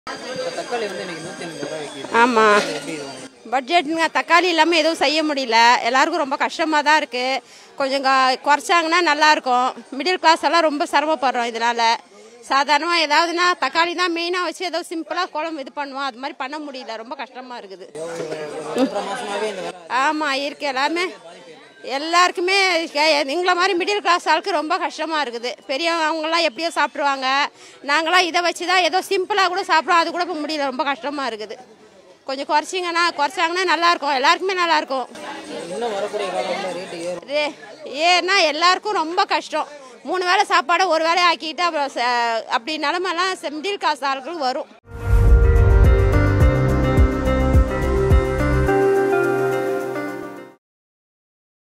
இப்போ தக்காளி வந்து இன்னைக்கு நூற்றி எண்பது ரூபா விற்கிது ஆமாம் எப்படி இது உங்களுக்கு? பட்ஜெட்டுங்க தக்காளி இல்லாமல் எதுவும் செய்ய முடியல எல்லாருக்கும் ரொம்ப கஷ்டமாக தான் இருக்குது கொஞ்சம் க- குறைச்சாங்கன்னா நல்லாயிருக்கும் மிடில் கிளாஸ் எல்லாம் ரொம்ப சிரமப்படுறோம் இதனால் சாதாரணமாக ஏதாவதுனா தக்காளி தான் மெயினாக வச்சு ஏதோ சிம்பிளாக குழம்பு இது பண்ணுவோம் அது மாதிரி பண்ண முடியல ரொம்ப கஷ்டமாக இருக்குது ஒன்றரை மாசமாவே இந்த வேலை ஆமாம் இருக்கு எல்லாமே எல்லாருக்குமே கே- எங்களை மாதிரி மிடில் கிளாஸ் ஆளுக்கு ரொம்ப கஷ்டமாக இருக்குது பெரியவங்க அவங்களாம் எப்படியோ சாப்பிட்ருவாங்க நாங்களாம் இதை வச்சு தான் ஏதோ சிம்பிளாக கூட சாப்பிட்றோம் அது கூட இப்ப முடியல ரொம்ப கஷ்டமாக இருக்குது கொஞ்சம் குறைச்சிங்கன்னா குறைச்சாங்கன்னா நல்லாயிருக்கும் எல்லாருக்குமே நல்லாயிருக்கும் இன்னும் வரக்கூடிய காலங்களில் ரேட்டு ஏறும் ரே ஏன்னா எல்லாருக்கும் ரொம்ப கஷ்டம் மூணு வேளை சாப்பாடை ஒரு வேளை ஆக்கிட்டு அப்புறம் ச- அப்படி நிலமெல்லாம் மிடில் கிளாஸ் ஆளுகளுக்கு வரும்